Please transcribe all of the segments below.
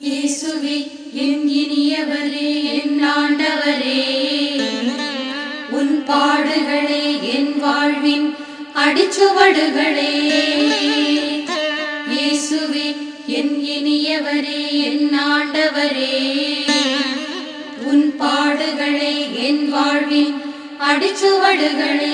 இயேசுவே என் இனியவரே என் ஆண்டவரே உன் பாடுகளே என் வாழ்வின் அடிச்சுவடுகளே இயேசுவே என் இனியவரே என் ஆண்டவரே உன் பாடுகளே என் வாழ்வின் அடிச்சுவடுகளே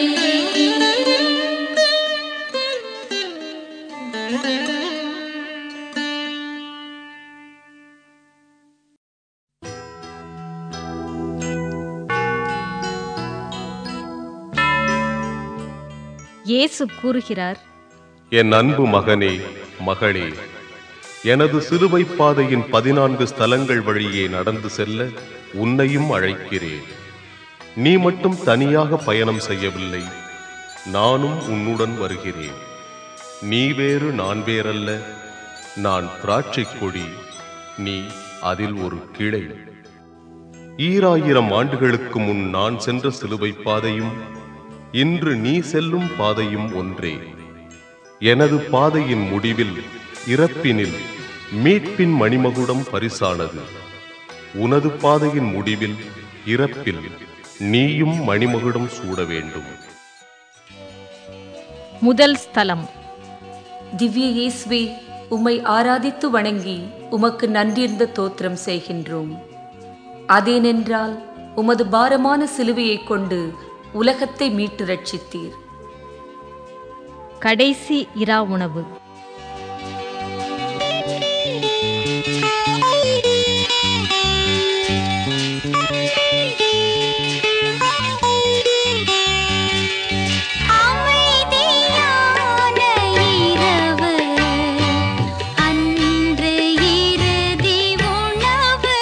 இயேசு கூறுகிறார் என் அன்பு மகனே மகளே எனது சிலுவை பாதையின் பதினான்கு ஸ்தலங்கள் வழியே நடந்து செல்ல உன்னையும் அழைக்கிறேன் நீ மட்டும் தனியாக பயணம் செய்யவில்லை நானும் உன்னுடன் வருகிறேன் நீ வேறு நான் வேறல்ல நான் திராட்சைக் கொடி நீ அதில் ஒரு கிளை ஈராயிரம் ஆண்டுகளுக்கு முன் நான் சென்ற சிலுவை பாதையும் இன்று நீ செல்லும் பாதையும் ஒன்றே எனது பாதையின் முடிவில் இறப்பினில் மீட்பின் மணிமகுடம் பரிசானது உனது பாதையின் முடிவில் இறப்பில் நீயும் மணிமகுடம் சூட வேண்டும் முதல் ஸ்தலம் திவ்ய இயேசுவே உம்மை ஆராதித்து வணங்கி உமக்கு நன்றிர்ந்த தோத்திரம் செய்கின்றோம் அதேனென்றால் உமது பாரமான சிலுவையைக் கொண்டு உலகத்தை மீட்டு ரட்சித்தீர் கடைசி இரா உணவு அமைதியான இரவு அன்று இறுதி உணவு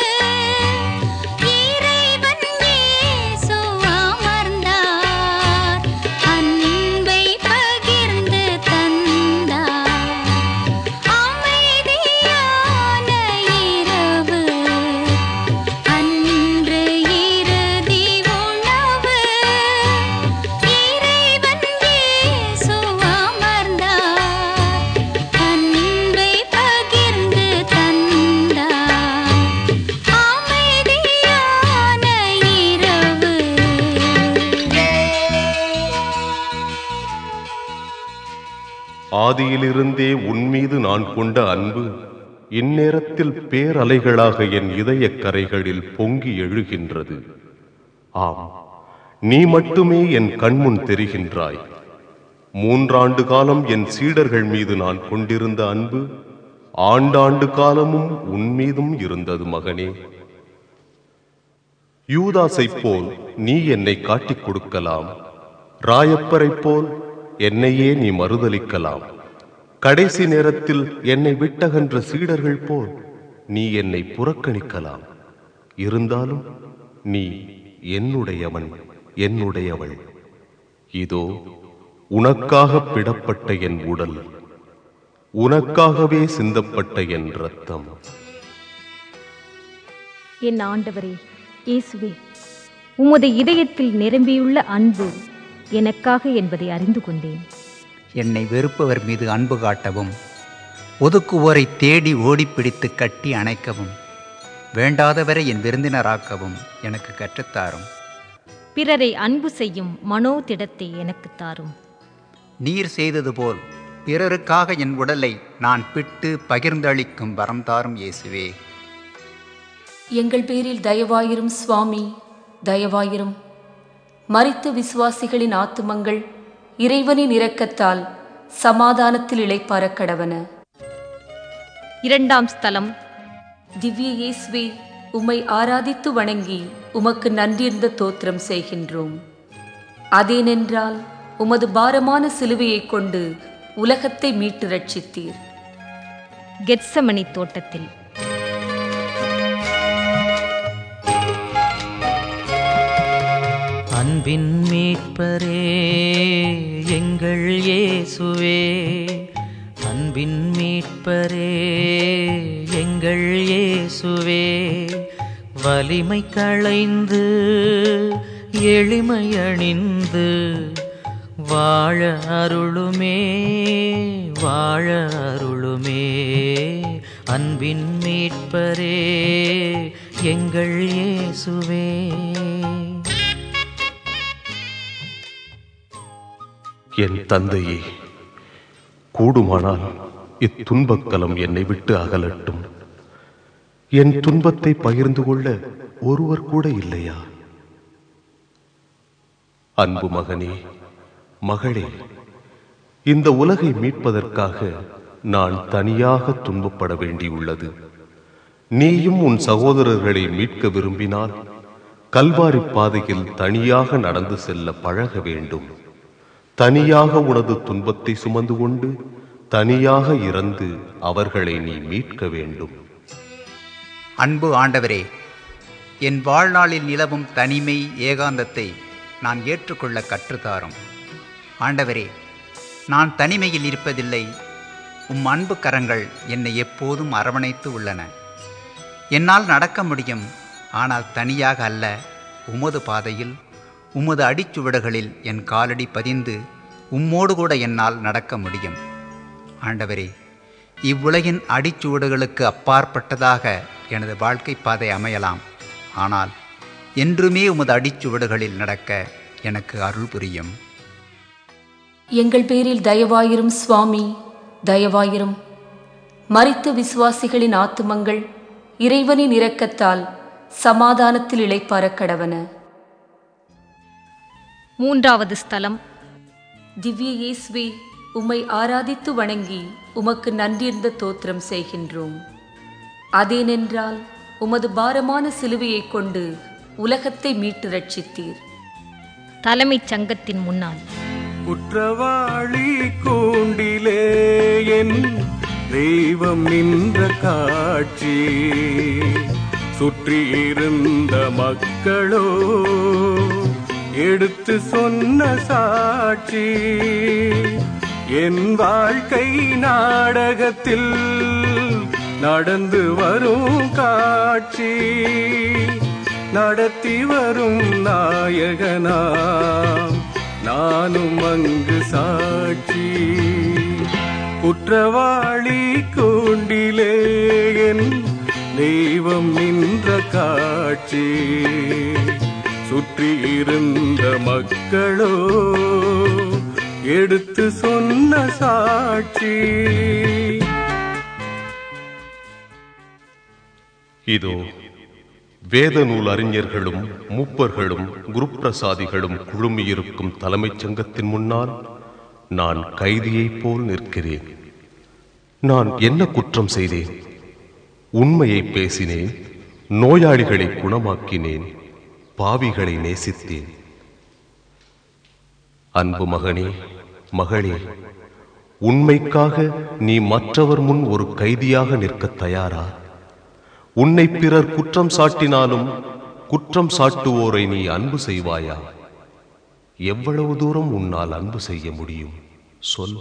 இறைவன் இயேசு அமர்ந்தார் அன்பை பகிர்ந்து தந்தார் அமைதியான இரவு அன்று இறுதி உணவு இறைவன் இயேசு அமர்ந்தார் அன்பை பகிர்ந்து தந்தார் அமைதியான இரவு ஆதியிலிருந்தே உன்மீது நான் கொண்ட அன்பு இந்நேரத்தில் பேரலைகளாக என் இதயக் கரைகளில் பொங்கி எழுகின்றது ஆம் நீ மட்டுமே என் கண்முன் தெரிகின்றாய் மூன்றாண்டு காலம் என் சீடர்கள் மீது நான் கொண்டிருந்த அன்பு ஆண்டாண்டு காலமும் உன் மீதும் இருந்தது மகனே யூதாசைப் போல் நீ என்னை காட்டிக் கொடுக்கலாம் ராயப்பரைப் போல் என்னையே நீ மறுதலிக்கலாம் கடைசி நேரத்தில் என்னை விட்டகன்ற சீடர்கள் போல் நீ என்னை புறக்கணிக்கலாம் இருந்தாலும் நீ என்னுடையவன் என்னுடையவள் இதோ உனக்காக பிடப்பட்ட என் உடல் உனக்காகவே சிந்தப்பட்ட என் ரத்தம் என் ஆண்டவரே இயேசுவே உமது இதயத்தில் நிரம்பியுள்ள அன்பு எனக்காக என்பதை அறிந்து கொண்டேன் என்னை வெறுப்பவர் மீது அன்பு காட்டவும் ஒதுக்குவோரை தேடி ஓடிப்பிடித்து கட்டி அணைக்கவும் வேண்டாதவரை என் விருந்தினராக்கவும் எனக்கு கற்றுத்தாரும் பிறரை அன்பு செய்யும் மனோதிடத்தை எனக்குத் தாரும் நீர் செய்தது போல் பிறருக்காக என் உடலை நான் பிட்டு பகிர்ந்தளிக்கும் வரம் தாரும் இயேசுவே எங்கள் பேரில் தயவாயிரும் சுவாமி தயவாயிரும் மரித்த விசுவாசிகளின் ஆத்துமங்கள் இறைவனின் இரக்கத்தால் சமாதானத்தில் இளைப்பாரக் கடவன இரண்டாம் ஸ்தலம் திவ்ய இயேசுவே உம்மை ஆராதித்து வணங்கி உமக்கு நன்றிர்ந்த தோத்திரம் செய்கின்றோம் அதேனென்றால் உமது பாரமான சிலுவையைக் கொண்டு உலகத்தை மீட்டு ரட்சித்தீர் கெத்சமணி தோட்டத்தில் அன்பின் மீட்பரே எங்கள் இயேசுவே அன்பின் மீட்பரே எங்கள் இயேசுவே வலிமை களைந்து எளிமை அணிந்து வாழ அருளுமே வாழ அருளுமே அன்பின் மீட்பரே எங்கள் இயேசுவே என் தந்தையே கூடுமானால் இத்துன்பக்கலம் என்னை விட்டு அகலட்டும் என் துன்பத்தை பகிர்ந்து கொள்ள ஒருவர் கூட இல்லையா அன்பு மகனே மகளே இந்த உலகை மீட்பதற்காக நான் தனியாக துன்பப்பட வேண்டியுள்ளது நீயும் உன் சகோதரர்களை மீட்க விரும்பினால் கல்வாரி பாதையில் தனியாக நடந்து செல்ல பழக வேண்டும் தனியாக உனது துன்பத்தை சுமந்து கொண்டு தனியாக இறந்து அவர்களை நீ மீட்க வேண்டும் அன்பு ஆண்டவரே என் வாழ்நாளில் நிலவும் தனிமை ஏகாந்தத்தை நான் ஏற்றுக்கொள்ள கற்றுத்தாரும் ஆண்டவரே நான் தனிமையில் இருப்பதில்லை உம் அன்பு கரங்கள் என்னை எப்போதும் அரவணைத்து உள்ளன என்னால் நடக்க முடியும் ஆனால் தனியாக அல்ல உமது பாதையில் உமது அடிச்சுவடுகளில் என் காலடி பதிந்து உம்மோடு கூட என்னால் நடக்க முடியும் ஆண்டவரே இவ்வுலகின் அடிச்சுவடுகளுக்கு அப்பாற்பட்டதாக எனது வாழ்க்கை பாதை அமையலாம் ஆனால் என்றுமே உமது அடிச்சுவடுகளில் நடக்க எனக்கு அருள் புரியும் எங்கள் பேரில் தயவாயிரும் சுவாமி தயவாயிரும் மரித்த விசுவாசிகளின் ஆத்துமங்கள் இறைவனின் இரக்கத்தால் சமாதானத்தில் இளைப்பார கடவன மூன்றாவது ஸ்தலம் திவ்ய இயேசுவே உம்மை ஆராதித்து வணங்கி உமக்கு நன்றியிருந்த தோத்திரம் செய்கின்றோம் அதேனென்றால் உமது பாரமான சிலுவையைக் கொண்டு உலகத்தை மீட்டு ரட்சித்தீர் தலைமைச் சங்கத்தின் முன்னால் குற்றவாளி கூண்டிலே என் தெய்வம் நின்ற காட்சி சுற்றியிருந்த மக்களோ எடுத்து சொன்ன சாட்சி என் வாழ்க்கை நாடகத்தில் நடந்து வரும் காட்சி நடத்தி வரும் நாயகனாம் நானும் அங்கு சாட்சி குற்றவாளி கூண்டிலே என் தெய்வம் நின்ற காட்சி சுற்றி இருந்த மக்களோ எடுத்து சொன்ன சாட்சி இதோ வேத நூல் அறிஞர்களும் மூப்பர்களும் குருப்பிரசாதிகளும் குழுமியிருக்கும் தலைமைச் சங்கத்தின் முன்னால் நான் கைதியைப் போல் நிற்கிறேன் நான் என்ன குற்றம் செய்தேன் உண்மையை பேசினேன் நோயாளிகளை குணமாக்கினேன் பாவிகளை நேசித்தேன் அன்பு மகனே மகளே உண்மைக்காக நீ மற்றவர் முன் ஒரு கைதியாக நிற்கத் தயாரா உன்னை பிறர் குற்றம் சாட்டினாலும் குற்றம் சாட்டுவோரை நீ அன்பு செய்வாயா எவ்வளவு தூரம் உன்னால் அன்பு செய்ய முடியும் சொல்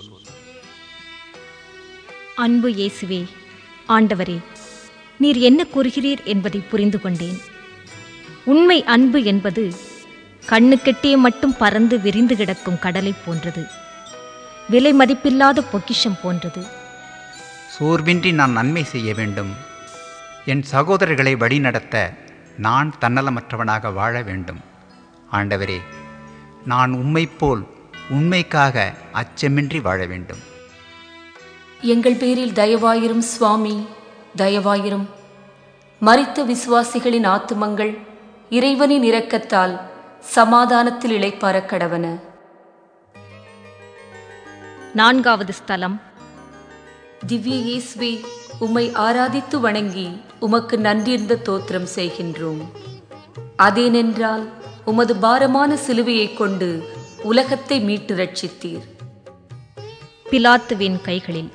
அன்பு இயேசுவே ஆண்டவரே நீர் என்ன கூறுகிறீர் என்பதை புரிந்து கொண்டேன் உண்மை அன்பு என்பது கண்ணுக்கெட்டியே மட்டும் பறந்து விரிந்து கிடக்கும் கடலைப் போன்றது விலை மதிப்பில்லாத பொக்கிஷம் போன்றது சோர்வின்றி நான் நன்மை செய்ய வேண்டும் என் சகோதரர்களை வழிநடத்த நான் தன்னலமற்றவனாக வாழ வேண்டும் ஆண்டவரே நான் உம்மைப் போல் உண்மைக்காக அச்சமின்றி வாழ வேண்டும் எங்கள் பேரில் தயவாயிரும் சுவாமி தயவாயிரும் மரித்த விசுவாசிகளின் ஆத்துமங்கள் இறைவனின் இரக்கத்தால் சமாதானத்தில் இளைப்பார கடவன நான்காவது ஸ்தலம் திவ்ய இயேசுவே உம்மை ஆராதித்து வணங்கி உமக்கு நன்றியிருந்த தோத்திரம் செய்கின்றோம் அதேனென்றால் உமது பாரமான சிலுவையைக் கொண்டு உலகத்தை மீட்டு ரட்சித்தீர் பிலாத்துவின் கைகளில்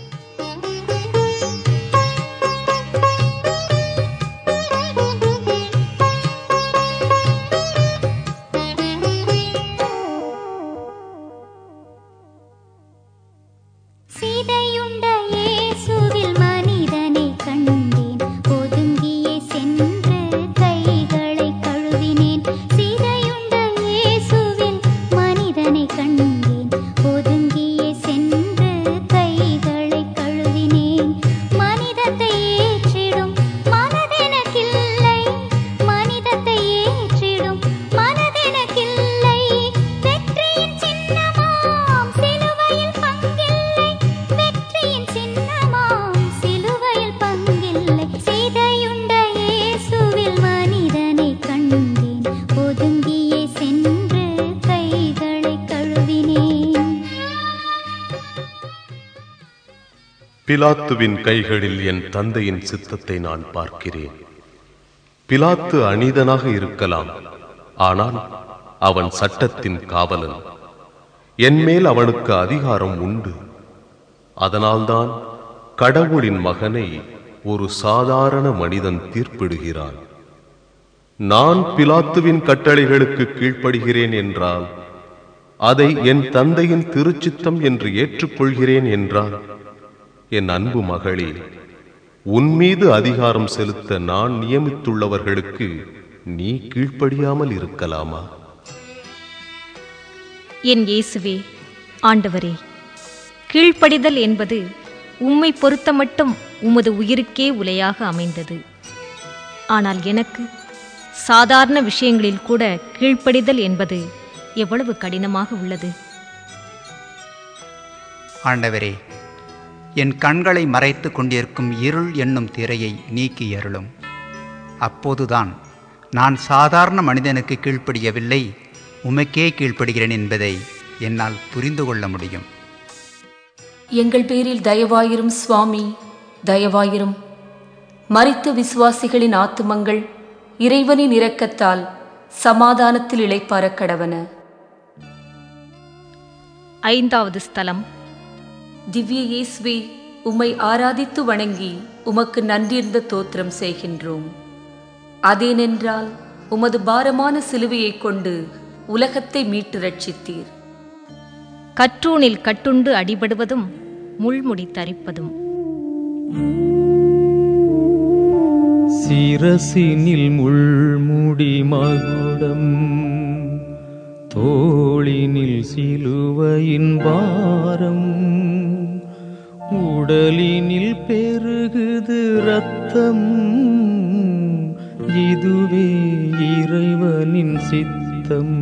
சீதையுண்ட இயேசுவில் மனிதனை கண்டேன் ஒதுங்கியே சென்று கைகளை கழுவினேன் சீதையுண்ட இயேசுவில் மனிதனை கண்டேன் ஒதுங்கியே சென்று கைகளை பிலாத்துவின் கைகளில் என் தந்தையின் சித்தத்தை நான் பார்க்கிறேன் பிலாத்து அநீதனாக இருக்கலாம் ஆனால் அவன் சட்டத்தின் காவலன் என் மேல் அவனுக்கு அதிகாரம் உண்டு அதனால்தான் கடவுளின் மகனை ஒரு சாதாரண மனிதன் தீர்ப்பிடுகிறான் நான் பிலாத்துவின் கட்டளைகளுக்கு கீழ்ப்படுகிறேன் என்றால் அதை என் தந்தையின் திருச்சித்தம் என்று ஏற்றுக்கொள்கிறேன் என்றால் என் அன்பு மகளே உன் மீது அதிகாரம் செலுத்த நான் நியமித்துள்ளவர்களுக்கு நீ கீழ்ப்படியாமல் இருக்கலாமா என் இயேசுவே ஆண்டவரே கீழ்ப்படிதல் என்பது உம்மை பொறுத்தமட்டும் உமது உயிருக்கே உலையாக அமைந்தது ஆனால் எனக்கு சாதாரண விஷயங்களில் கூட கீழ்ப்படிதல் என்பது எவ்வளவு கடினமாக உள்ளது ஆண்டவரே என் கண்களை மறைத்து கொண்டிருக்கும் இருள் என்னும் திரையை நீக்கி அருளும் அப்போதுதான் நான் சாதாரண மனிதனுக்கு கீழ்ப்படியவில்லை உமக்கே கீழ்ப்படுகிறேன் என்பதை என்னால் புரிந்து கொள்ள முடியும் எங்கள் பேரில் தயவாயிரும் சுவாமி தயவாயிரும் மரித்த விசுவாசிகளின் ஆத்துமங்கள் இறைவனின் இரக்கத்தால் சமாதானத்தில் இளைப்பார கடவன ஐந்தாவது ஸ்தலம் திவ்ய இயேசுவே உம்மை ஆராதித்து வணங்கி உமக்கு நன்றியிருந்த தோத்திரம் செய்கின்றோம் அதேனென்றால் உமது பாரமான சிலுவையைக் கொண்டு உலகத்தை மீட்டு ரட்சித்தீர் கற்றூனில் கட்டுண்டு அடிபடுவதும் முள்முடி தரிப்பதும் சிரசினில் முள்முடி மகுடம் தோளினில் சிலுவையின் பாரம் உடலினில் பெருகுது ரத்தம் இதுவே இறைவனின் சித்தம்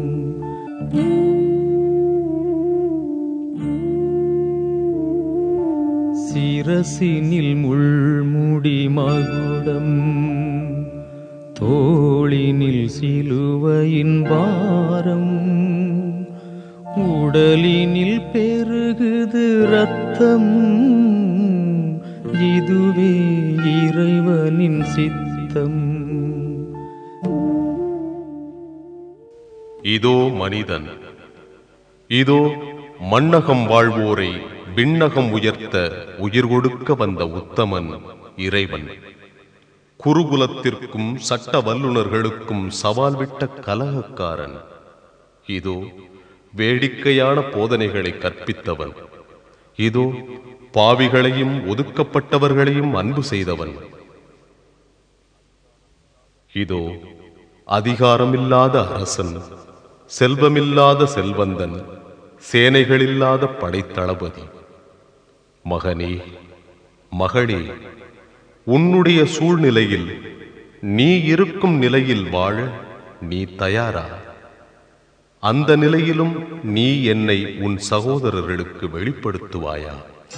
சிரசினில் முள்முடி மகுடம் தோளினில் சிலுவையின் பாரம் உடலினில் பெருகுது ரத்தம் இதுவே இறைவனின் சித்தம் இதோ மனிதன் இதோ மண்ணகம் வாழ்வோரை விண்ணகம் உயர்த்த உயிர் கொடுக்க வந்த உத்தமன் இறைவன் குருகுலத்திற்கும் சட்ட வல்லுனர்களுக்கும் சவால் விட்ட கலகக்காரன் இதோ வேடிக்கையான போதனைகளை கற்பித்தவன் இதோ பாவிகளையும் ஒதுக்கப்பட்டவர்களையும் அன்பு செய்தவன் இதோ அதிகாரமில்லாத அரசன் செல்வமில்லாத செல்வந்தன் சேனைகளில்லாத படைத்தளபதி மகனே மகளே உன்னுடைய சூழ்நிலையில் நீ இருக்கும் நிலையில் வாழ நீ தயாரா அந்த நிலையிலும் நீ என்னை உன் சகோதரர்களுக்கு வெளிப்படுத்துவாயா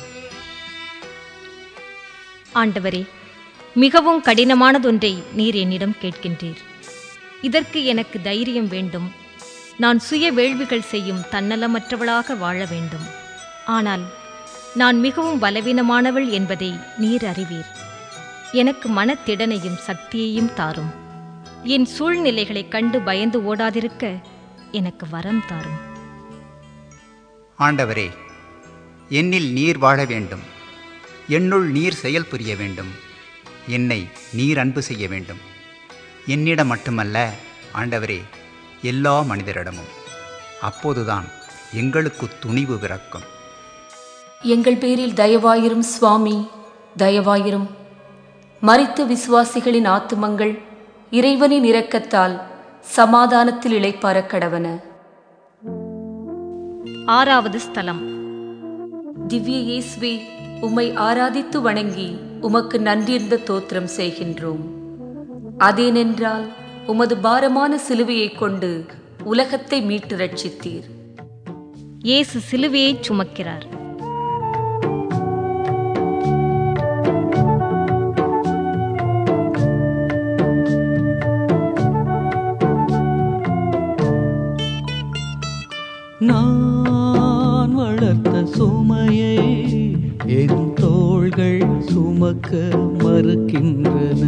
ஆண்டவரே மிகவும் கடினமானதொன்றை நீர் என்னிடம் கேட்கின்றீர் இதற்கு எனக்கு தைரியம் வேண்டும் நான் சுய வேள்விகள் செய்யும் தன்னலமற்றவளாக வாழ வேண்டும் ஆனால் நான் மிகவும் பலவீனமானவள் என்பதை நீர் அறிவீர் எனக்கு மனத்திடனையும் சக்தியையும் தாரும் என் சூழ்நிலைகளைக் கண்டு பயந்து ஓடாதிருக்க எனக்கு வரம் தாரும் ஆண்டவரே என்னில் நீர் வாழ வேண்டும் என்னுள் நீர் செயல் புரிய வேண்டும் என்னை நீர் அன்பு செய்ய வேண்டும் என்னிடம் மட்டுமல்ல ஆண்டவரே எல்லா மனிதரிடமும் அப்போதுதான் எங்களுக்கு துணிவு பிறக்கும் எங்கள் பேரில் தயவாயிரும் சுவாமி தயவாயிரும் மரித்த விசுவாசிகளின் ஆத்துமங்கள் இறைவனின் இரக்கத்தால் சமாதானத்தில் இளைப்பார கடவன ஆறாவது ஸ்தலம் திவ்ய இயேசுவே உம்மை ஆராதித்து வணங்கி உமக்கு நன்றியிருந்த தோத்திரம் செய்கின்றோம் அதேனென்றால் உமது பாரமான சிலுவையைக் கொண்டு உலகத்தை மீட்டு ரட்சித்தீர் இயேசு சிலுவையைச் சுமக்கிறார் நான் வளர்த்த சுமையை என் தோள் சுமக்க மறுக்கின்றன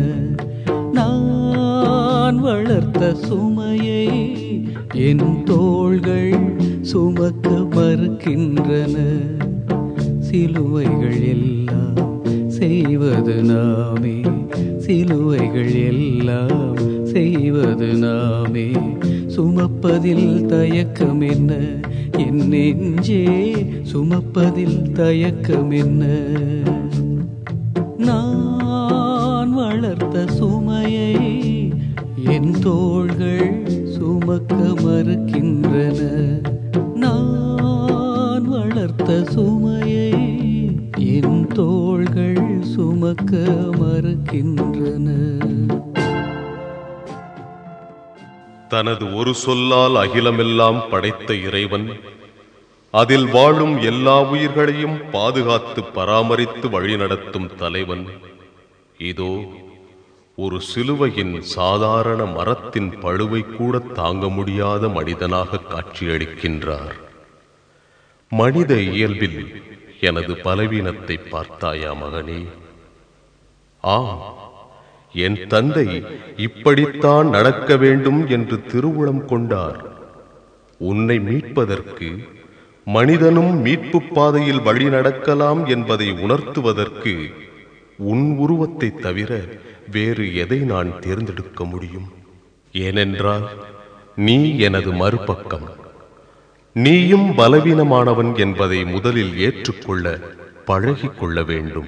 நான் வளர்த்த சுமையை என் தோள்கள் சுமக்க மறுக்கின்றன சிலுவைகள் எல்லாம் செய்வது நாமே சிலுவைகள் எல்லாம் செய்வது நாமே சுமப்பதில் தயக்கம் என்ன என் நெஞ்சே சுமப்பதில் தயக்கம் என்ன நான் வளர்த்த சுமையை என் தோள்கள் சுமக்க மறுக்கின்றன நான் வளர்த்த சுமையை என் தோள்கள் சுமக்க மறுக்கின்றன தனது ஒரு சொல்லால் அகிலமெல்லாம் படைத்த இறைவன் அதில் வாழும் எல்லா உயிர்களையும் பாதுகாத்து பராமரித்து வழிநடத்தும் தலைவன் இதோ ஒரு சிலுவையின் சாதாரண மரத்தின் பழுவை கூட தாங்க முடியாத மனிதனாக காட்சியளிக்கின்றார் மனித இயல்பில் எனது பலவீனத்தை பார்த்தாயா மகனே ஆம் என் தந்தை இப்படித்தான் நடக்க வேண்டும் என்று திருவுளம் கொண்டார் உன்னை மீட்பதற்கு மனிதனும் மீட்பு பாதையில் வழி நடக்கலாம் என்பதை உணர்த்துவதற்கு உன் உருவத்தை தவிர வேறு எதை நான் தேர்ந்தெடுக்க முடியும் ஏனென்றால் நீ எனது மறுபக்கம் நீயும் பலவீனமானவன் என்பதை முதலில் ஏற்றுக்கொள்ள பழகிக் கொள்ள வேண்டும்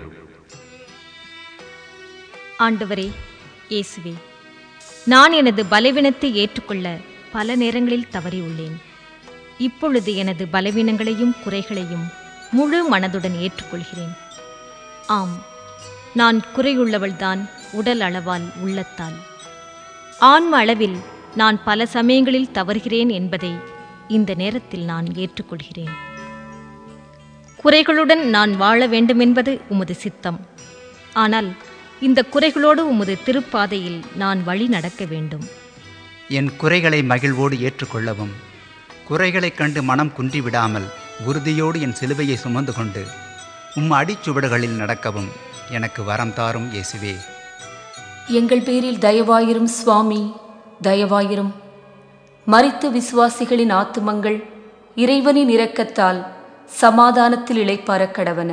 ஆண்டவரே இயேசுவே நான் எனது பலவீனத்தை ஏற்றுக்கொள்ள பல நேரங்களில் தவறியுள்ளேன் இப்பொழுது எனது பலவீனங்களையும் குறைகளையும் முழு மனதுடன் ஏற்றுக்கொள்கிறேன் ஆம் நான் குறையுள்ளவள்தான் உடல் அளவால் உள்ளத்தால் ஆன்ம அளவில் நான் பல சமயங்களில் தவறுகிறேன் என்பதை இந்த நேரத்தில் நான் ஏற்றுக்கொள்கிறேன் குறைகளுடன் நான் வாழ வேண்டுமென்பது உமது சித்தம் ஆனால் இந்த குறைகளோடு உமது திருப்பாதையில் நான் வழி நடக்க வேண்டும் என் குறைகளை மகிழ்வோடு ஏற்றுக்கொள்ளவும் குறைகளைக் கண்டு மனம் குன்றிவிடாமல் உறுதியோடு என் சிலுவையை சுமந்து கொண்டு உம் அடிச்சுவடுகளில் நடக்கவும் எனக்கு வரம் தாரும் இயேசுவே எங்கள் பேரில் தயவாயிரும் சுவாமி தயவாயிரும் மரித்த விசுவாசிகளின் ஆத்துமங்கள் இறைவனின் இரக்கத்தால் சமாதானத்தில் இளைப்பாரக் கடவன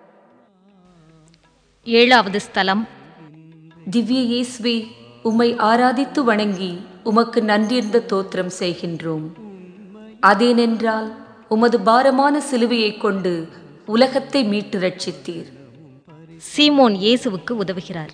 ஏழாவது ஸ்தலம் திவ்ய இயேசுவே உம்மை ஆராதித்து வணங்கி உமக்கு நன்றியிருந்த தோத்திரம் செய்கின்றோம் அதேனென்றால் உமது பாரமான சிலுவையைக் கொண்டு உலகத்தை மீட்டு ரட்சித்தீர் சீமோன் இயேசுவுக்கு உதவுகிறார்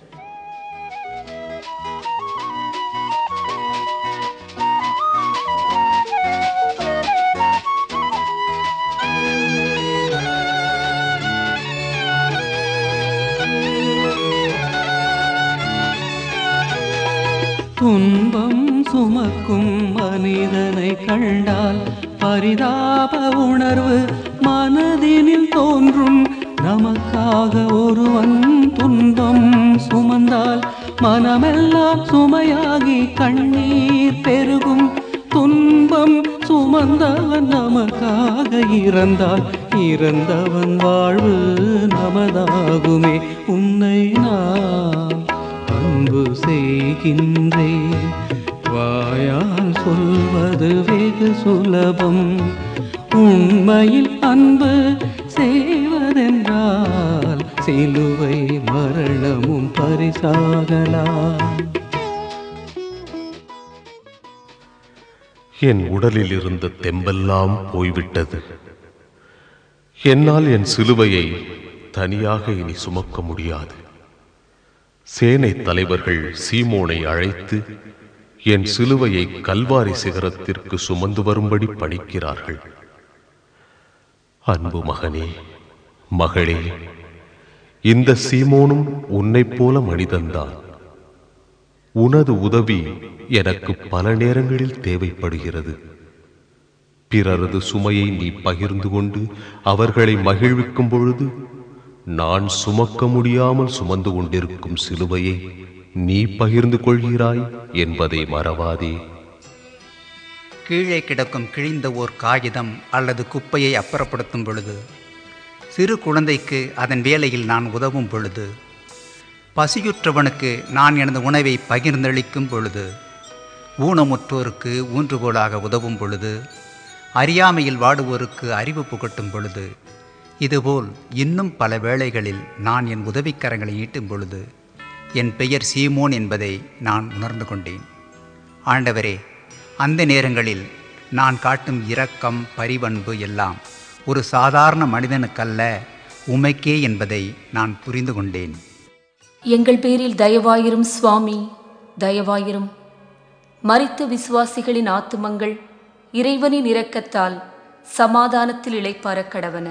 துன்பம் சுமக்கும் மனிதனை கண்டால் பரிதாப உணர்வு மனதினில் தோன்றும் நமக்காக ஒருவன் துன்பம் சுமந்தால் மனமெல்லாம் சுமையாகி கண்ணீர் பெருகும் துன்பம் சுமந்தவன் நமக்காக இறந்தால் இறந்தவன் வாழ்வு நமதாகுமே உன்னை நான் அன்பு செய்கின்றேன் வாயால் சொல்வது வெகு சுலபம் உண்மையில் அன்பு செய்வதென்றால் சிலுவை மரணமும் பரிசாகலாம் என் உடலில் இருந்த தெம்பெல்லாம் போய்விட்டது என்னால் என் சிலுவையை தனியாக இனி சுமக்க முடியாது சேனை தலைவர்கள் சீமோனை அழைத்து என் சிலுவையை கல்வாரி சிகரத்திற்கு சுமந்து வரும்படி பணிக்கிறார்கள் அன்பு மகனே மகளே இந்த சீமோனும் உன்னைப் போல மனிதன்தான் உனது உதவி எனக்கு பல நேரங்களில் தேவைப்படுகிறது பிறரது சுமையை நீ பகிர்ந்து கொண்டு அவர்களை மகிழ்விக்கும் பொழுது நான் சுமக்க முடியாமல் சுமந்து கொண்டிருக்கும் சிலுவையை நீ பகிர்ந்து கொள்கிறாய் என்பதை மறவாதே கீழே கிடக்கும் கிழிந்த ஓர் காகிதம் அல்லது குப்பையை அப்புறப்படுத்தும் பொழுது சிறு குழந்தைக்கு அதன் வேலையில் நான் உதவும் பொழுது பசியுற்றவனுக்கு நான் எனது உணவை பகிர்ந்தளிக்கும் பொழுது ஊனமுற்றோருக்கு ஊன்றுகோலாக உதவும் பொழுது அறியாமையில் வாடுவோருக்கு அறிவு புகட்டும் பொழுது இதுபோல் இன்னும் பல வேளைகளில் நான் என் உதவிக்கரங்களை ஈட்டும் பொழுது என் பெயர் சீமோன் என்பதை நான் உணர்ந்து கொண்டேன் ஆண்டவரே அந்த நேரங்களில் நான் காட்டும் இரக்கம் பரிவன்பு எல்லாம் ஒரு சாதாரண மனிதனுக்கல்ல உமைக்கே என்பதை நான் புரிந்து கொண்டேன் எங்கள் பேரில் தயவாயிரும் சுவாமி தயவாயிரும் மரித்த விசுவாசிகளின் ஆத்துமங்கள் இறைவனின் இரக்கத்தால் சமாதானத்தில் இளைப்பார கடவன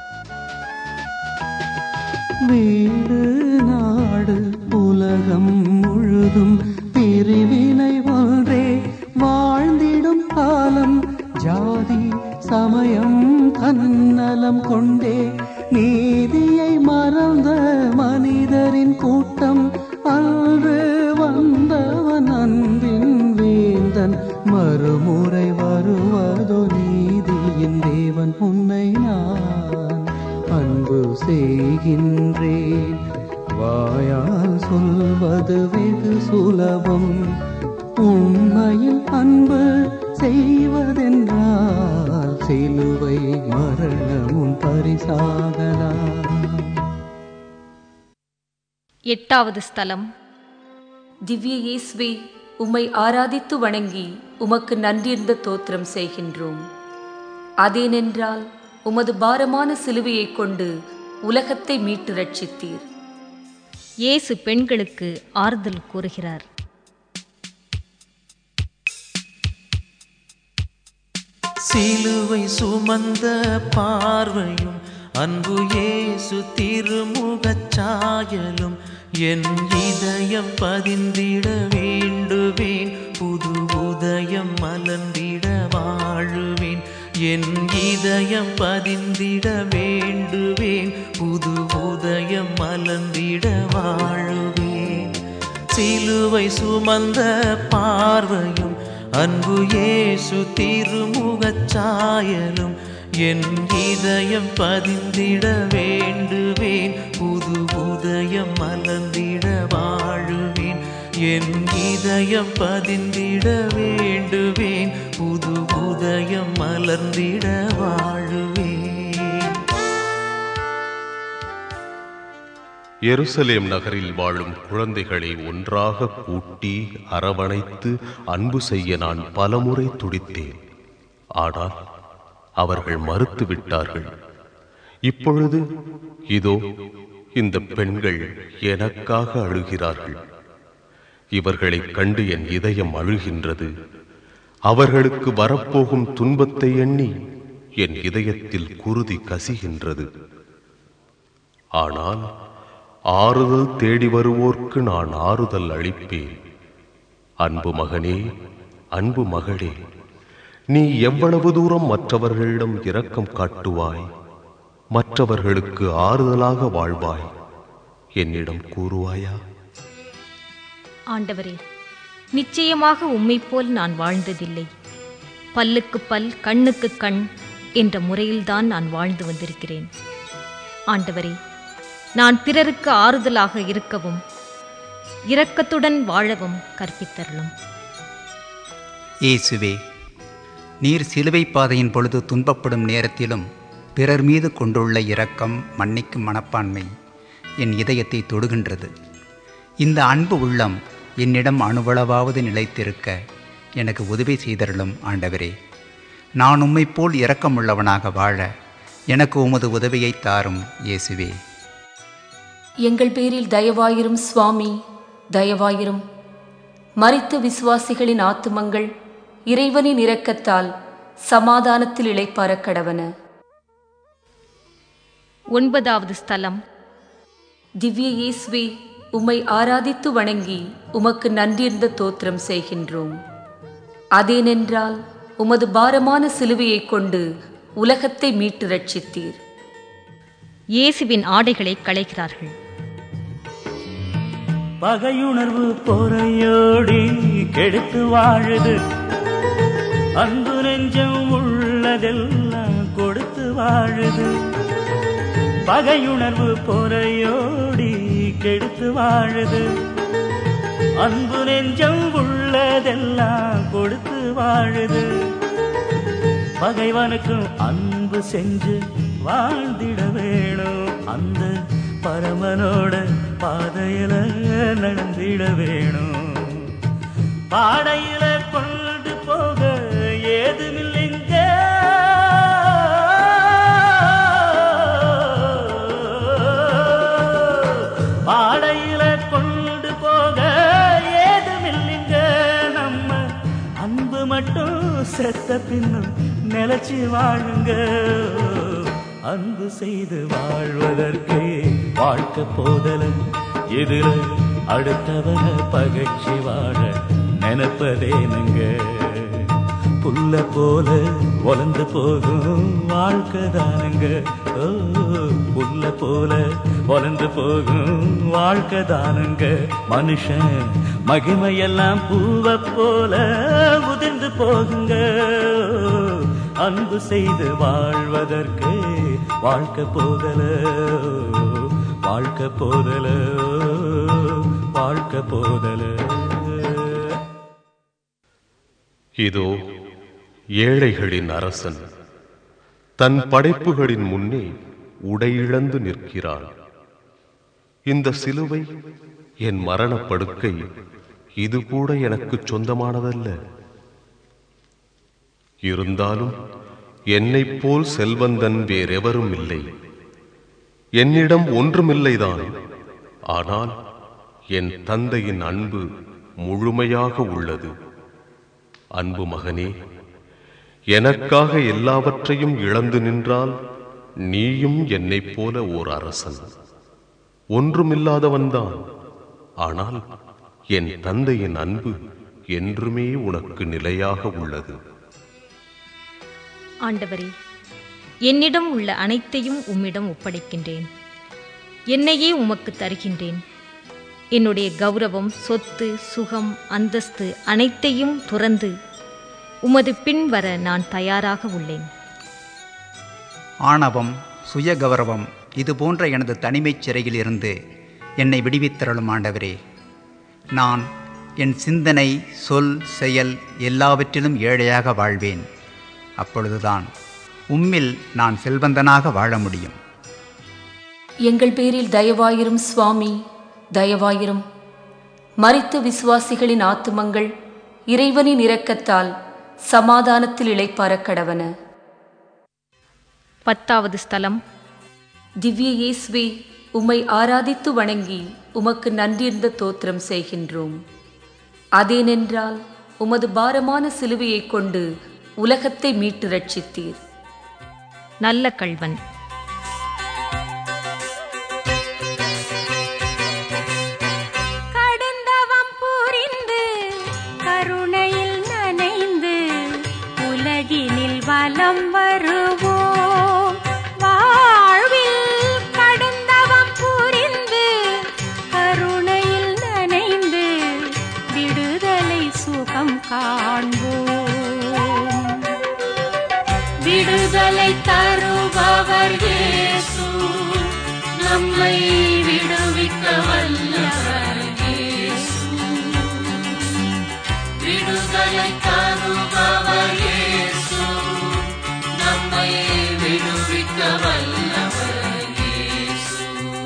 வீடு நாடு உலகம் முழுதும் பிரிவினை ஒன்றே வாழ்ந்திடும் காலம் ஜாதி சமயம் தன்னலம் கொண்டே நீதியை மறந்த மனிதரின் கூட்டம் அன்று வந்தவன் அன்பின் வேந்தன் மறுமுறை வருவதோ நீதியின் தேவன் உன்னை நான் அன்பு செய்கின்றேன் வாயால் சொல்வது வெகு சுலபம் உண்மையில் அன்பு செய்வதென்றால் சிலுவை மரணமும் பரிசாகலாம் எட்டாவது ஸ்தலம் திவ்ய இயேசுவே உம்மை ஆராதித்து வணங்கி உமக்கு நன்றியிருந்த தோத்திரம் செய்கின்றோம் அதேனென்றால் உமது பாரமான சிலுவையைக் கொண்டு உலகத்தை மீட்டு ரட்சித்தீர் இயேசு பெண்களுக்கு ஆறுதல் கூறுகிறார் சிலுவை சுமந்த பார்வையும் அன்பு இயேசு திருமுகச் சாயலும் என் இதயம் பதிந்திட வேண்டுவேன் புது உதயம் மலர்ந்திட வாழுவேன் என் இதயம் பதிந்திட வேண்டுவேன் புது உதயம் மலர்ந்திட வாழுவேன் சிலுவை சுமந்த பார்வையும் அன்பு இயேசு திருமுகச் சாயலும் என் இதயம் பதிந்திட வேண்டுவேன் புது உதயம் மலர்ந்திட வாழுவேன் என் இதயம் பதிந்திட வேண்டுவேன் புது உதயம் மலர்ந்திட வாழுவேன் எருசலேம் நகரில் வாழும் குழந்தைகளை ஒன்றாக கூட்டி அரவணைத்து அன்பு செய்ய நான் பலமுறை துடித்தேன் ஆனால் அவர்கள் மறுத்து விட்டார்கள் இப்பொழுது இதோ இந்த பெண்கள் எனக்காக அழுகிறார்கள் இவர்களைக் கண்டு என் இதயம் அழுகின்றது அவர்களுக்கு வரப்போகும் துன்பத்தை எண்ணி என் இதயத்தில் குருதி கசிகின்றது ஆனால் ஆறுதல் தேடி வருவோர்க்கு நான் ஆறுதல் அளிப்பேன் அன்பு மகனே அன்பு மகளே நீ எவ்வளவு தூரம் மற்றவர்களிடம் இரக்கம் காட்டுவாய் மற்றவர்களுக்கு ஆறுதலாக வாழ்வாய் என்னிடம் கூறுவாயா ஆண்டவரே நிச்சயமாக உம்மைப் போல் நான் வாழ்ந்ததில்லை பல்லுக்கு பல் கண்ணுக்கு கண் என்ற முறையில்தான் நான் வாழ்ந்து வந்திருக்கிறேன் ஆண்டவரே நான் பிறருக்கு ஆறுதலாக இருக்கவும் இரக்கத்துடன் வாழவும் கற்பித்தருளும் இயேசுவே நீர் சிலுவை பாதையின் பொழுது துன்பப்படும் நேரத்திலும் பிறர் மீது கொண்டுள்ள இரக்கம் மன்னிக்கும் மனப்பான்மை என் இதயத்தை தொடுகின்றது இந்த அன்பு உள்ளம் என்னிடம் அணுவளவாவது நிலைத்திருக்க எனக்கு உதவி செய்தருளும் ஆண்டவரே நான் உம்மைப் போல் இரக்கமுள்ளவனாக வாழ எனக்கு உமது உதவியை தாரும் இயேசுவே எங்கள் பேரில் தயவாயிரும் சுவாமி தயவாயிரும் மரித்த விசுவாசிகளின் ஆத்துமங்கள் இறைவனின் இரக்கத்தால் சமாதானத்தில் இளைப்பார கடவன ஒன்பதாவது ஸ்தலம் திவ்ய இயேசுவே உம்மை ஆராதித்து வணங்கி உமக்கு நன்றியிருந்த தோத்திரம் செய்கின்றோம் அதேனென்றால் உமது பாரமான சிலுவையைக் கொண்டு உலகத்தை மீட்டு ரட்சித்தீர் இயேசுவின் ஆடைகளை களைகிறார்கள் பகையுணர்வு பொறையோடி கெடுத்து வாழுது அன்பு நெஞ்சம் உள்ளதெல்லாம் கொடுத்து வாழுது பகையுணர்வு பொறையோடி கெடுத்து வாழுது அன்பு நெஞ்சம் உள்ளதெல்லாம் கொடுத்து வாழுது பகைவனுக்கும் அன்பு செஞ்சு வாழ்ந்திட வேணும் அந்த பரமனோட பாதையில நடந்திட வேணும் பாடையில கொண்டு போக ஏதுமில்லைங்க பாடையில கொண்டு போக ஏதுமில்லைங்க நம்ம அன்பு மட்டும் செத்த பின்னும் நிலைச்சு வாழுங்க அன்பு செய்து வாழ்வதற்கு வாழ்க்கை போதல எதிர அடுத்தவன பகைச்சி வாழ நினைப்பதேனுங்க புல்ல போல வளர்ந்து போகும் வாழ்க்கை தானுங்க ஓ புல்ல போல வளர்ந்து போகும் வாழ்க்கை தானுங்க மனுஷன் மகிமையெல்லாம் பூவை போல உதிர்ந்து போகுங்க அன்பு செய்து வாழ்வதற்கு வாழ்க்கை போதல வாழ்க்கை போதல வாழ்க்கை போதல இதோ ஏழைகளின் அரசன் தன் படைப்புகளின் முன்னே உடையிழந்து நிற்கிறான் இந்த சிலுவை என் மரணப் படுக்கை இது கூட எனக்கு சொந்தமானதல்ல இருந்தாலும் என்னைப் போல் செல்வந்தன் வேறெவரும் இல்லை என்னிடம் ஒன்றுமில்லைதான் ஆனால் என் தந்தையின் அன்பு முழுமையாக உள்ளது அன்பு மகனே எனக்காக எல்லாவற்றையும் இழந்து நின்றால் நீயும் என்னைப் போல ஓர் அரசன் ஒன்றுமில்லாதவன்தான் ஆனால் என் தந்தையின் அன்பு என்றுமே உனக்கு நிலையாக உள்ளது ஆண்டவரே என்னிடம் உள்ள அனைத்தையும் உம்மிடம் ஒப்படைக்கின்றேன் என்னையே உமக்கு தருகின்றேன் என்னுடைய கௌரவம் சொத்து சுகம் அந்தஸ்து அனைத்தையும் துறந்து உமது பின் வர நான் தயாராக உள்ளேன் ஆணவம் சுய கௌரவம் இது போன்ற எனது தனிமைச் சிறையில் இருந்து என்னை விடுவித்தருளும் ஆண்டவரே நான் என் சிந்தனை சொல் செயல் எல்லாவற்றிலும் ஏழையாக வாழ்வேன் அப்பொழுதுதான் உம்மில் நான் செல்வந்தனாக வாழ முடியும் எங்கள் பேரில் தயவாயிரும் சுவாமி தயவாயிரும் மரித்த விசுவாசிகளின் ஆத்துமங்கள் இறைவனின் இரக்கத்தால் சமாதானத்தில் இளைப்பார கடவன பத்தாவது ஸ்தலம் திவ்ய இயேசுவே உம்மை ஆராதித்து வணங்கி உமக்கு நன்றியிருந்த தோத்திரம் செய்கின்றோம் அதேனென்றால் உமது பாரமான சிலுவையைக் கொண்டு உலகத்தை மீட்டு ரட்சித்தீர் நல்ல கள்வன் கடுந்தவம் புரிந்து கருணையில் நனைந்து உலகினில் வலம் வருவோம் வாழ்வில் கடுந்தவம் புரிந்து கருணையில் நனைந்து விடுதலை சுகம் காண்போம் விடுதலை தருபவர் இயேசு நம்மை விடுவிக்க வல்லவர் இயேசு விடுதலை தருபவர் இயேசு நம்மை விடுவிக்க வல்லவர் இயேசு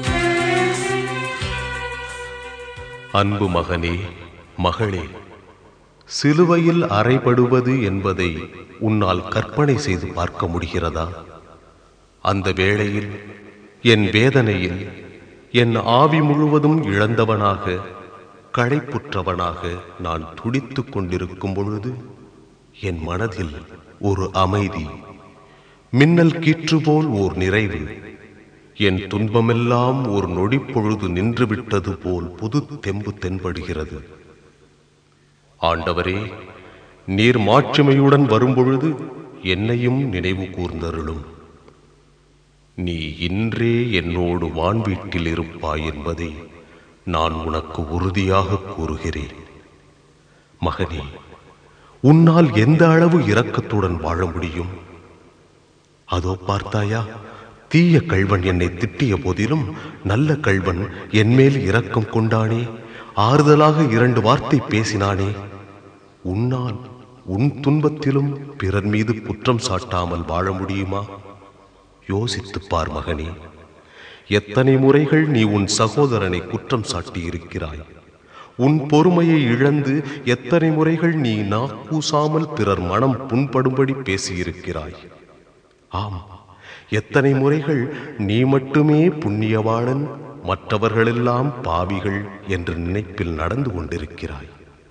அன்பு மகனே மகளே சிலுவையில் அறைபடுவது என்பதை உன்னால் கற்பனை செய்து பார்க்க முடிகிறதா அந்த வேளையில் என் வேதனையில் என் ஆவி முழுவதும் இழந்தவனாக களைப்புற்றவனாக நான் துடித்துக் கொண்டிருக்கும் பொழுது என் மனதில் ஒரு அமைதி மின்னல் கீற்று போல் ஓர் நிறைவு என் துன்பமெல்லாம் ஒரு நொடிப்பொழுது நின்றுவிட்டது போல் புது தெம்பு தென்படுகிறது ஆண்டவரே நீர் மாட்சிமையுடன் வரும்பொழுது என்னையும் நினைவு கூர்ந்தருளும் நீ இன்றே என்னோடு வான்வீட்டில் இருப்பாய் என்பதை நான் உனக்கு உறுதியாக கூறுகிறேன் மகனே உன்னால் எந்த அளவு இரக்கத்துடன் வாழ முடியும் அதோ பார்த்தாயா தீய கள்வன் என்னை திட்டிய போதிலும் நல்ல கள்வன் என்மேல் இரக்கம் கொண்டானே ஆறுதலாக இரண்டு வார்த்தை பேசினானே உன்னால் உன் துன்பத்திலும் பிறர் மீது குற்றம் சாட்டாமல் வாழ முடியுமா யோசித்துப் பார் மகனே எத்தனை முறைகள் நீ உன் சகோதரனை குற்றம் சாட்டி இருக்கிறாய் உன் பொறுமையை இழந்து எத்தனை முறைகள் நீ நாக்கூசாமல் பிறர் மனம் புண்படும்படி பேசியிருக்கிறாய் ஆம் எத்தனை முறைகள் நீ மட்டுமே புண்ணியவாளன் மற்றவர்களெல்லாம் பாவிகள் என்ற நினைப்பில் நடந்து கொண்டிருக்கிறாய்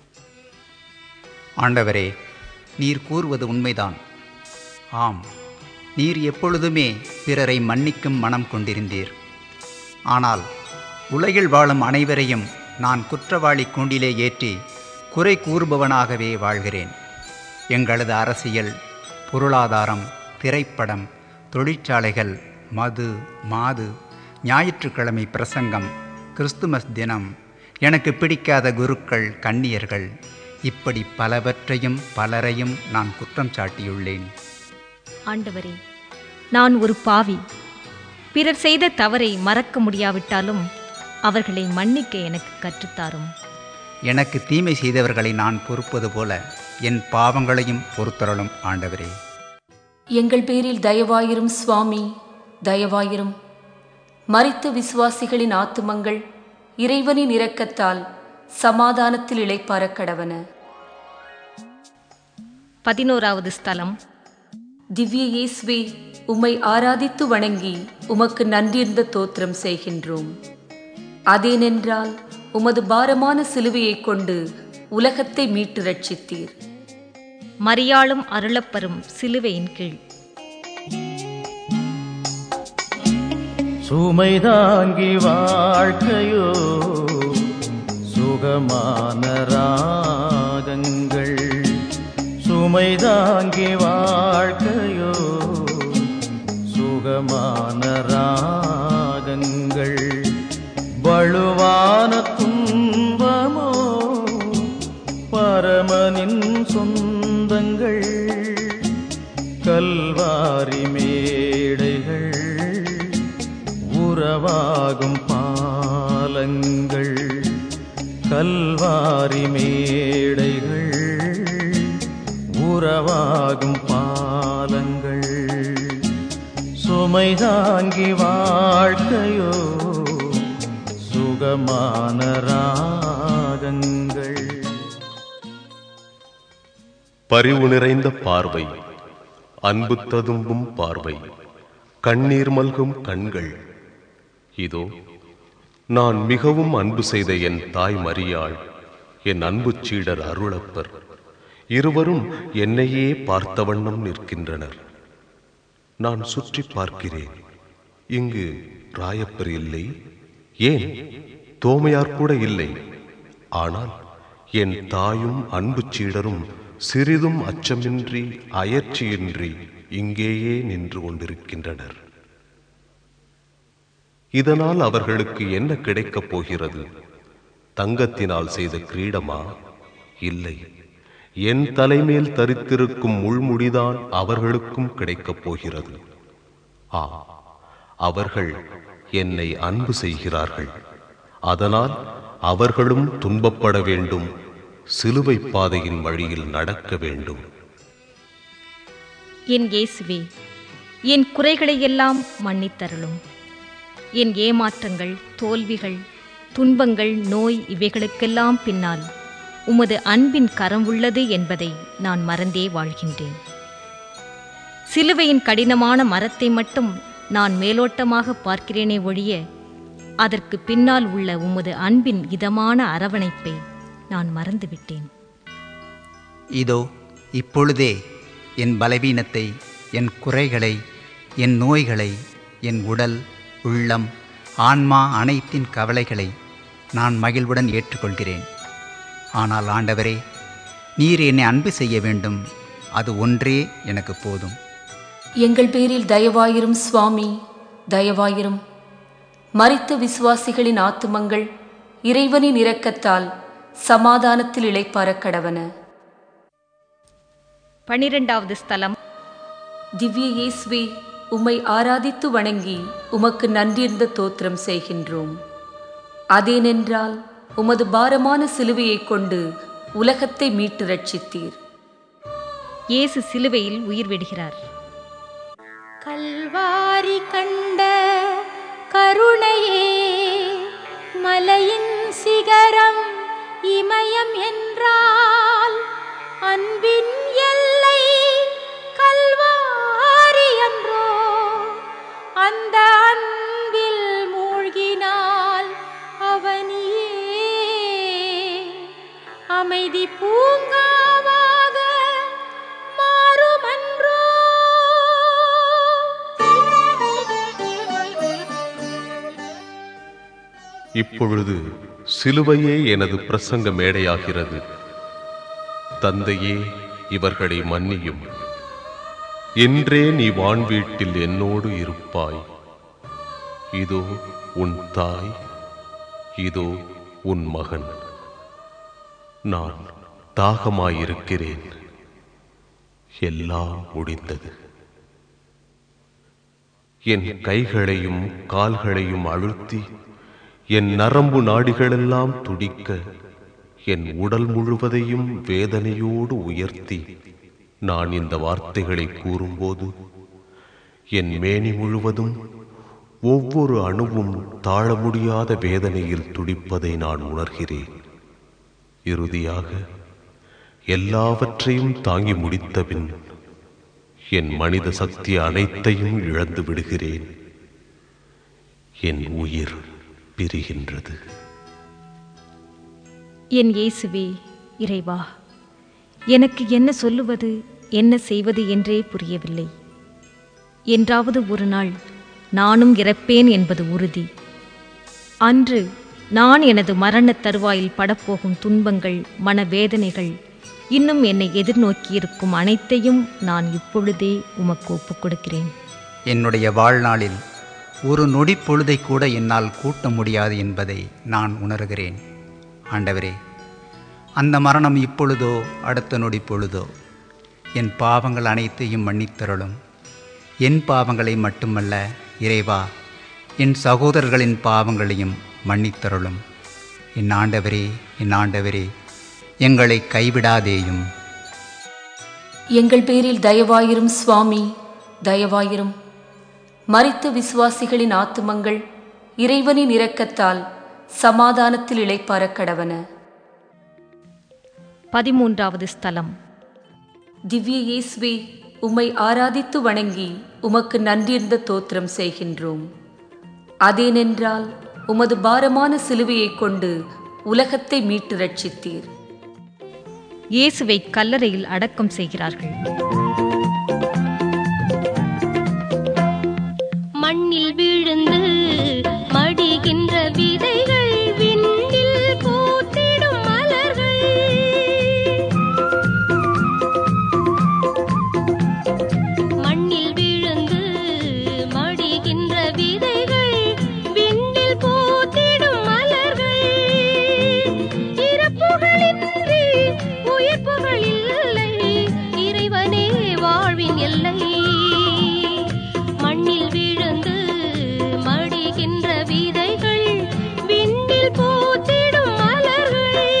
ஆண்டவரே நீர் கூறுவது உண்மைதான் ஆம் நீர் எப்பொழுதுமே பிறரை மன்னிக்கும் மனம் கொண்டிருந்தீர் ஆனால் உலகில் வாழும் அனைவரையும் நான் குற்றவாளி கூண்டிலே ஏற்றி குறை கூறுபவனாகவே வாழ்கிறேன் எங்களது அரசியல் பொருளாதாரம் திரைப்படம் தொழிற்சாலைகள் மது மாது ஞாயிற்றுக்கிழமை பிரசங்கம் கிறிஸ்துமஸ் தினம் எனக்கு பிடிக்காத குருக்கள் கன்னியர்கள் இப்படி பலவற்றையும் பலரையும் நான் குற்றம் சாட்டியுள்ளேன் ஆண்டவரே நான் ஒரு பாவி பிறர் செய்த தவறை மறக்க முடியாவிட்டாலும் அவர்களை மன்னிக்க எனக்கு கற்றுத்தாரும் எனக்கு தீமை செய்தவர்களை நான் பொறுப்பது போல என் பாவங்களையும் பொறுத்தரலும் ஆண்டவரே எங்கள் பேரில் தயவாயிரும் சுவாமி தயவாயிரும் மரித்த விசுவாசிகளின் ஆத்துமங்கள் இறைவனின் இரக்கத்தால் சமாதானத்தில் இளைப்பாரக் கடவன பதினோராவது ஸ்தலம் திவ்ய இயேசுவே உம்மை ஆராதித்து வணங்கி உமக்கு நன்றியிருந்த தோத்திரம் செய்கின்றோம் அதேனென்றால் உமது பாரமான சிலுவையைக் கொண்டு உலகத்தை மீட்டு ரட்சித்தீர் மரியாளும் அருளப்பெறும் சிலுவையின் கீழ் சுமை தாங்கி வாழ்க்கையோ சுகமான ராகங்கள் சுமை தாங்கி வாழ்க்கையோ சுகமான ராகங்கள் வலுவான துன்பமோ பரமனின் சொந்தங்கள் கல்வாரி மேடைகள் உறவாகும் பாலங்கள் கல்வாரி மேடைகள் உறவாகும் பாலங்கள் சுமை தாங்கி வாழ்க்கையோ சுகமான ராகங்கள் பரிவு நிறைந்த பார்வை அன்பு ததும்பும் பார்வை கண்ணீர் மல்கும் கண்கள் இதோ நான் மிகவும் அன்பு செய்த என் தாய் மரியாள் என் அன்பு சீடர் அருளப்பர் இருவரும் என்னையே பார்த்த வண்ணம் நிற்கின்றனர் நான் சுற்றி பார்க்கிறேன் இங்கு ராயப்பர் இல்லை ஏன் தோமையார் கூட இல்லை ஆனால் என் தாயும் அன்பு சீடரும் சிறிதும் அச்சமின்றி அயற்சியின்றி இங்கேயே நின்று கொண்டிருக்கின்றனர் இதனால் அவர்களுக்கு என்ன கிடைக்கப் போகிறது தங்கத்தினால் செய்த கிரீடமா இல்லை என் தலைமேல் தரித்திருக்கும் முள்முடிதான் அவர்களுக்கும் கிடைக்கப் போகிறது ஆ அவர்கள் என்னை அன்பு செய்கிறார்கள் அதனால் அவர்களும் துன்பப்பட வேண்டும் சிலுவை பாதையின் வழியில் நடக்க வேண்டும் என் இயேசுவே என் குறைகளையெல்லாம் மன்னித்தருளும் என் ஏமாற்றங்கள் தோல்விகள் துன்பங்கள் நோய் இவைகளுக்கெல்லாம் பின்னால் உமது அன்பின் கரம் உள்ளது என்பதை நான் மறந்தே வாழ்கின்றேன் சிலுவையின் கடினமான மரத்தை மட்டும் நான் மேலோட்டமாக பார்க்கிறேனே ஒழிய அதற்கு பின்னால் உள்ள உமது அன்பின் இதமான அரவணைப்பை நான் மறந்துவிட்டேன் இதோ இப்பொழுதே என் பலவீனத்தை என் குறைகளை என் நோய்களை என் உடல் உள்ளம் ஆன்மா அனைத்தின் கவலைகளை நான் மகிழ்வுடன் ஏற்றுக்கொள்கிறேன் ஆனால் ஆண்டவரே நீர் என்னை அன்பு செய்ய வேண்டும் அது ஒன்றே எனக்கு போதும் எங்கள் பேரில் தயவாயிரும் சுவாமி தயவாயிரும் மரித்த விசுவாசிகளின் ஆத்துமங்கள் இறைவனின் இரக்கத்தால் சமாதானத்தில் இளைப்பாரக் கடவன பனிரெண்டாவது ஸ்தலம் திவ்ய இயேசுவே உம்மை ஆராதித்து வணங்கி உமக்கு நன்றியிருந்த தோத்திரம் செய்கின்றோம் அதேனென்றால் உமது பாரமான சிலுவையைக் கொண்டு உலகத்தை மீட்டு ரட்சித்தீர் இயேசு சிலுவையில் உயிர் விடுகிறார் கல்வாரி கண்ட கருணையே மலையின் சிகரம் இமயம் என்றால் அன்பின் எல்லை கல்வாரி என்றோ அந்த அன்பில் மூழ்கினால் அவனியே அமைதி பூங்காவாக மாறுமன்றோ இப்பொழுது சிலுவையே எனது பிரசங்க மேடையாகிறது தந்தையே இவர்களை மன்னியும் என்றே நீ வான்வீட்டில் என்னோடு இருப்பாய் இதோ உன் தாய் இதோ உன் மகன் நான் தாகமாயிருக்கிறேன் எல்லாம் முடிந்தது என் கைகளையும் கால்களையும் அழுத்தி என் நரம்பு நாடிகளெல்லாம் துடிக்க என் உடல் முழுவதையும் வேதனையோடு உயர்த்தி நான் இந்த வார்த்தைகளை கூறும்போது என் மேனி முழுவதும் ஒவ்வொரு அணுவும் தாழ முடியாத வேதனையில் துடிப்பதை நான் உணர்கிறேன் இறுதியாக எல்லாவற்றையும் தாங்கி முடித்தபின் என் மனித சக்தி அனைத்தையும் இழந்து விடுகிறேன் என் உயிர் பிரிகின்றது என் இயேசுவே இறைவா எனக்கு என்ன சொல்லுவது என்ன செய்வது என்றே புரியவில்லை என்றாவது ஒரு நாள் நானும் இறப்பேன் என்பது உறுதி அன்று நான் எனது மரணத் தருவாயில் படப்போகும் துன்பங்கள் மனவேதனைகள் இன்னும் என்னை எதிர்நோக்கியிருக்கும் அனைத்தையும் நான் இப்பொழுதே உமக்கு ஒப்புக் கொடுக்கிறேன் என்னுடைய வாழ்நாளில் ஒரு நொடி பொழுதை கூட என்னால் கூட்ட முடியாது என்பதை நான் உணர்கிறேன் ஆண்டவரே அந்த மரணம் இப்பொழுதோ அடுத்த நொடி பொழுதோ என் பாவங்கள் அனைத்தையும் மன்னித்தருளும் என் பாவங்களை மட்டுமல்ல இறைவா என் சகோதரர்களின் பாவங்களையும் மன்னித்தருளும் என் ஆண்டவரே என் ஆண்டவரே எங்களை கைவிடாதேயும் எங்கள் பேரில் தயவாயிரும் சுவாமி தயவாயிரும் மரித்த விசுவாசிகளின் ஆத்துமங்கள் இறைவனின் இரக்கத்தால் சமாதானத்தில் இளைப்பாரக் கடவன பதிமூன்றாவது ஸ்தலம் திவ்ய இயேசுவே உம்மை ஆராதித்து வணங்கி உமக்கு நன்றியிருந்த தோத்திரம் செய்கின்றோம் அதேனென்றால் உமது பாரமான சிலுவையைக் கொண்டு உலகத்தை மீட்டு ரட்சித்தீர் இயேசுவை கல்லறையில் அடக்கம் செய்கிறார்கள் மண்ணில் விழுந்து மடிகின்ற விதைகள் விண்ணில் பூத்திடும் மலர்கள் மண்ணில் விழுந்து மடிகின்ற விதைகள் விண்ணில் பூத்திடும் மலர்கள் இறப்புகளின்றி உயிர்ப்புகள் இல்லை இறைவனே வாழ்வின் எல்லை மண்ணில் விழுந்து மடிகின்ற விதைகள் விண்ணில் பூத்திடும் மலர்கள்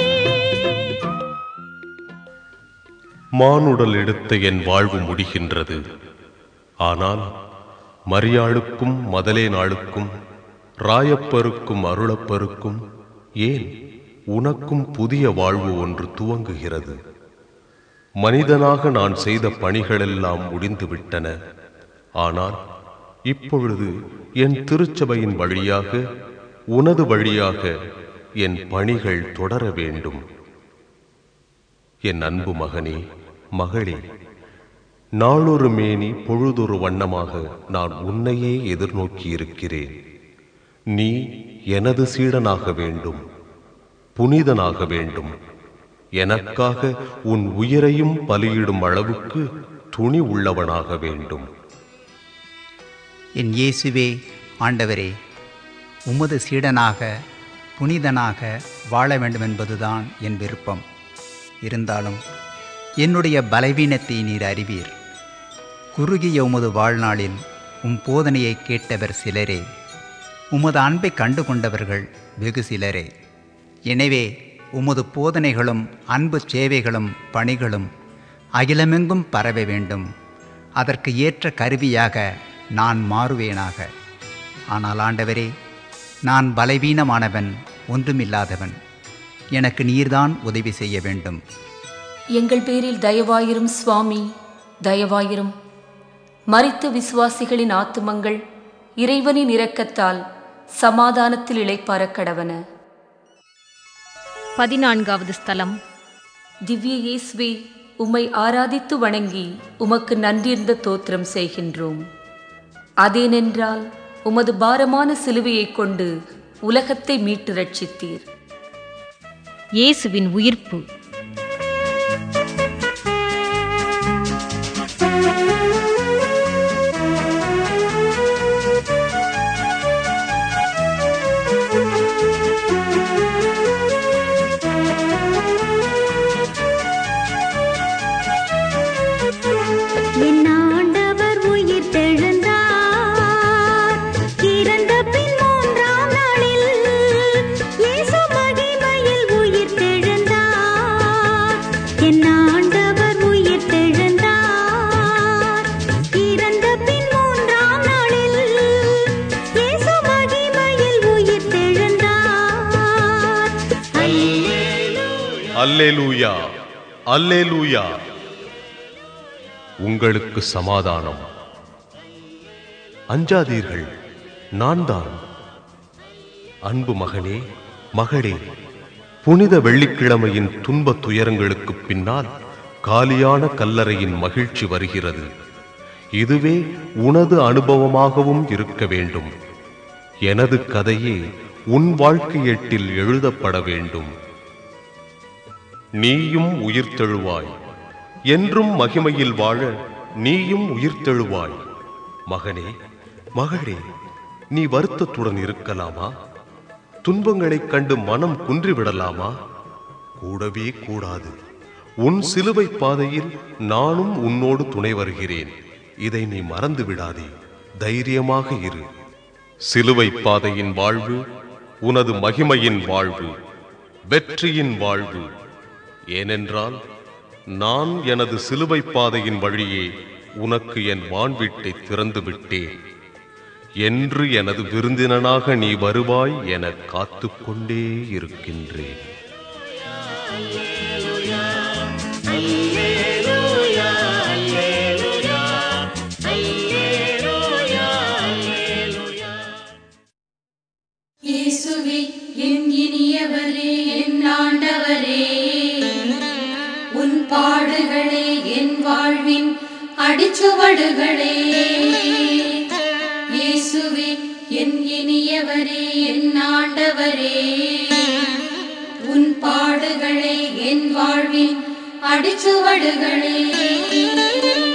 மானுடல் எடுத்த என் வாழ்வு முடிகின்றது ஆனால் மரியாளுக்கும் மதலே நாளுக்கும் ராயப்பருக்கும் அருளப்பருக்கும் ஏன் உனக்கும் புதிய வாழ்வு ஒன்று துவங்குகிறது மனிதனாக நான் செய்த பணிகளெல்லாம் முடிந்துவிட்டன ஆனால் இப்பொழுது என் திருச்சபையின் வழியாக உனது வழியாக என் பணிகள் தொடர வேண்டும் என் அன்பு மகனே மகளே நாளொரு மேனி பொழுதொரு வண்ணமாக நான் உன்னையே எதிர்நோக்கி இருக்கிறேன் நீ எனது சீடனாக வேண்டும் புனிதனாக வேண்டும் எனக்காக உன் உயிரையும் பலியிடும் அளவுக்கு துணி உள்ளவனாக வேண்டும் என் இயேசுவே ஆண்டவரே உமது சீடனாக புனிதனாக வாழ வேண்டும் என்பதுதான் என் விருப்பம் இருந்தாலும் என்னுடைய பலவீனத்தை நீர் அறிவீர் குறுகிய உமது வாழ்நாளில் உம் போதனையை கேட்டவர் சிலரே உமது அன்பை கண்டு கொண்டவர்கள் வெகு சிலரே எனவே உமது போதனைகளும் அன்பு சேவைகளும் பணிகளும் அகிலமெங்கும் பரவ வேண்டும் அதற்கு ஏற்ற கருவியாக நான் மாறுவேனாக ஆனால் ஆண்டவரே நான் பலவீனமானவன் ஒன்றுமில்லாதவன் எனக்கு நீர்தான் உதவி செய்ய வேண்டும் எங்கள் பேரில் தயவாயிரும் சுவாமி தயவாயிரும் மரித்த விசுவாசிகளின் ஆத்துமங்கள் இறைவனின் இரக்கத்தால் சமாதானத்தில் இளைப்பாரக் கடவன பதினான்காவது ஸ்தலம் திவ்ய இயேசுவே உம்மை ஆராதித்து வணங்கி உமக்கு நன்றியிருந்த தோத்திரம் செய்கின்றோம் அதேனென்றால் உமது பாரமான சிலுவையைக் கொண்டு உலகத்தை மீட்டு ரட்சித்தீர் இயேசுவின் உயிர்ப்பு என் ஆண்டவர் உயிர் தெழுந்தார் இறந்த பின் மூன்றாம் நாளில் இயேசு மகிமையில் உயிர் தெழுந்தார் என் ஆண்டவர் உயிர் தெழுந்தார் இறந்த பின் மூன்றாம் நாளில் இயேசு மகிமையில் உயிர் தெழுந்தார் அல்லேலூயா அல்லேலூயா உங்களுக்கு சமாதானம் அஞ்சாதீர்கள் நான் தான் அன்பு மகனே மகளே புனித வெள்ளிக்கிழமையின் துன்பத் துயரங்களுக்குப் பின்னால் காலியான கல்லறையின் மகிழ்ச்சி வருகிறது இதுவே உனது அனுபவமாகவும் இருக்க வேண்டும் எனது கதையே உன் வாழ்க்கையேட்டில் எழுதப்பட வேண்டும் நீயும் உயிர்த்தெழுவாய் என்றும் மகிமையில் வாழ நீயும் உயிர்த்தெழுவாய் மகனே மகளே நீ வருத்தத்துடன் இருக்கலாமா துன்பங்களைக் கண்டு மனம் குன்றிவிடலாமா கூடவே கூடாது உன் சிலுவை பாதையில் நானும் உன்னோடு துணை வருகிறேன் இதை நீ மறந்து விடாதே தைரியமாக இரு சிலுவை பாதையின் வாழ்வு உனது மகிமையின் வாழ்வு வெற்றியின் வாழ்வு ஏனென்றால் நான் எனது சிலுவை பாதையின் வழியே உனக்கு என் வான்வீட்டை திறந்து விட்டேன் என்று எனது விருந்தினனாக நீ வருவாய் என காத்துக்கொண்டே இருக்கின்றேன் இயேசுவே என் இனியவரே என் ஆண்டவரே உன் பாடுகளே என் வாழ்வின் அடிச்சுவடுகளே இயேசுவே என் இனியவரே என் ஆண்டவரே உன் பாடுகளே என் வாழ்வின் அடிச்சுவடுகளே